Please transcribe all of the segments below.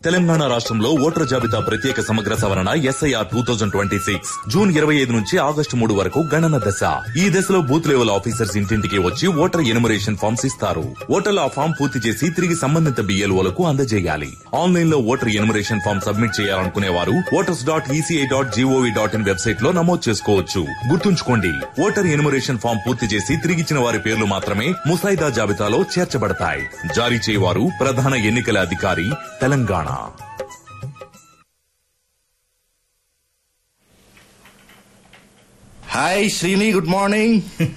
తెలంగాణ రాష్ట్రంలో ఓటర్ జాబితా ప్రత్యేక సమగ్ర సవరణ SIR two thousand twenty six June ఇరవై ఐదు నుంచి ఆగస్టు మూడు వరకు గణన దశ ఈ దశలో బూత్ లెవెల్ ఆఫీసర్స్ ఇంటింటికి వచ్చి ఓటర్ ఎనుమరేషన్ ఫామ్స్ ఇస్తారు ఓటర్లు ఆ ఫామ్ పూర్తి చేసి తిరిగి సంబంధిత బిఎల్ఓలకు అందజేయాలి ఆన్లైన్ లో ఓటర్ ఎనుమరేషన్ ఫామ్ సబ్మిట్ చేయాలనుకునే వారు voters dot ECI dot GOV dot in website లో నమోదు చేసుకోవచ్చు గుర్తుంచుకోండి ఓటర్ ఎనుమరేషన్ ఫామ్ పూర్తి చేసి తిరిగిచ్చిన వారి పేర్లు మాత్రమే ముసాయిదా జాబితాలో చేర్చబడతాయి జారీ చేయవారు ప్రధాన ఎన్నికల అధికారి Telangana hi Srini good morning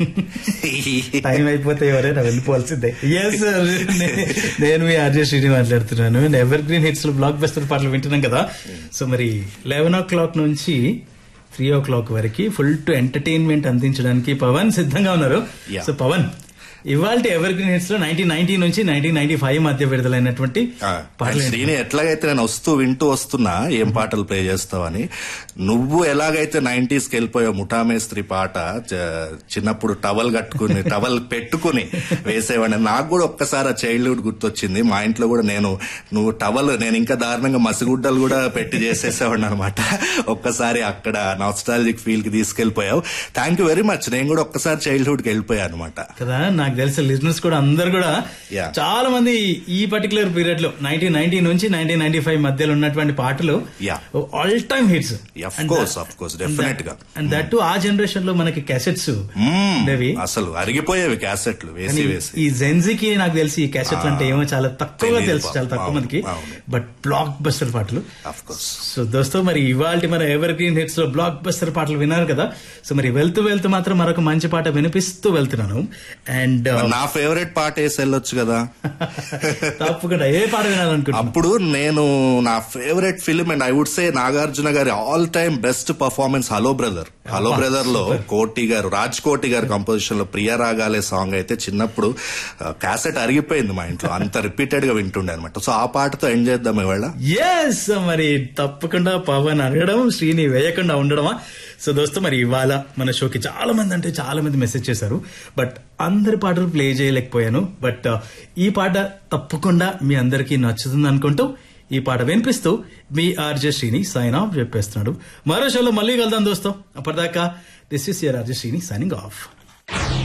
time అయిపోతే ఎవరైనా వెళ్ళిపోవాల్సిందే ఎస్ సార్ నేను మీ ఆర్జే శ్రీని మాట్లాడుతున్నాను ఎవర్ గ్రీన్ హిట్స్ లో బ్లాక్ బస్టర్ పాటలు వింటున్నాం కదా సో మరి లెవెన్ ఓ క్లాక్ నుంచి త్రీ ఓ క్లాక్ వరకు ఫుల్ టు ఎంటర్టైన్మెంట్ అందించడానికి పవన్ సిద్ధంగా ఉన్నారు Yeah. సో పవన్ ఇవాళ ఎవర్ గ్రీన్ హిట్స్ లో నైన్టీన్ నైన్టీ నుంచి నైన్టీన్ నైన్టీ ఫైవ్ మధ్య విడుదలైనటువంటి పాటలు ఏంటి? శ్రీని ఎట్లాగైతే నేను వస్తూ వింటూ వస్తున్నా ఏం పాటలు ప్లే చేస్తావని నువ్వు ఎలాగైతే నైన్టీస్ కి వెళ్ళిపోయావు ముఠామేస్త్రి పాట చ- చిన్నప్పుడు టవల్ కట్టుకుని టవల్ పెట్టుకుని వేసేవాడిని నాకు కూడా ఒక్కసారి ఆ చైల్డ్హుడ్ గుర్తొచ్చింది మా ఇంట్లో కూడా నేను నువ్వు టవల్ నేను ఇంకా దారుణంగా మసిగుడ్డలు కూడా పెట్టి చేసేసేవాడిని అనమాట ఒక్కసారి అక్కడ నాస్టాలజిక్ ఫీల్ కి తీసుకెళ్లిపోయావు థ్యాంక్ యూ వెరీ మచ్ నేను కూడా ఒక్కసారి చైల్డ్హుడ్ కి వెళ్ళిపోయాను అనమాట కదా నాకు తెలిసిన లిజినెస్ కూడా అందరు కూడా Yeah. చాలా మంది ఈ పర్టికులర్ పీరియడ్ లో నైన్టీన్ నైన్టీ నుంచి నైన్టీన్ నైన్టీ ఫైవ్ మధ్యలో ఉన్నటువంటి పాటలు Yeah. All time hits Of course, of course, definite గా. అండ్ దట్ టు ఆ జనరేషన్ లో మనకి క్యాసెట్స్ మ్మ్. ఉండేవి అసలు అరిగిపోయేవి క్యాసెట్లు వేసి కానీ వేసి ఈ జెన్జీకి నాకు తెలిసి ఈ క్యాసెట్లు అంటే ఏమో చాలా తక్కువగా తెలీదు తెలుసు చాలా తక్కువ అవును, మందికి అవును. బట్ బ్లాక్ బస్టర్ పాటలు అఫ్ కోర్స్ సో దోస్తో మరి ఇవాళ మన ఎవర్ గ్రీన్ హిట్స్ లో బ్లాక్ బస్టర్ పాటలు విన్నారు కదా సో మరి వెళ్తూ వెళ్తూ మాత్రం మరొక మంచి పాట వినిపిస్తూ వెళ్తున్నాను అండ్ నా ఫేవరెట్ పాట వేసి వెళ్ళొచ్చు కదా తప్పకుండా ఏ పాట వినాలనుకుంటున్నాను అప్పుడు నేను నా favourite film and I would say Nagarjuna గారి all time best performance hello brother hello అబ్బా, బ్రదర్ లో super. కోటి గారు రాజ్ కోటి గారి కంపోజిషన్ లో ప్రియ రాగాలే సాంగ్ అయితే చిన్నప్పుడు క్యాసెట్ అరిగిపోయింది మా ఇంట్లో అంత రిపీటెడ్ గా వింటుండే అనమాట సో ఆ పాటతో ఎండ్ చేద్దాం ఇవాళ ఎస్ మరి తప్పకుండా పవన్ అడగడం శ్రీని వేయకుండా ఉండడమా సో దోస్తో మరి ఇవాళ మన షోకి చాలా మంది అంటే చాలా మంది మెసేజ్ చేశారు బట్ అందరి పాటలు ప్లే చేయలేకపోయాను బట్ ఈ పాట తప్పకుండా మీ అందరికీ నచ్చుతుంది అనుకుంటూ ఈ పాట వినిపిస్తూ మీ ఆర్జే శ్రీని సైన్ ఆఫ్ చెప్పేస్తున్నాడు మరో షోలో మళ్ళీ కలుద్దాం దోస్తో అప్పటిదాకా this is your RJ Srini signing of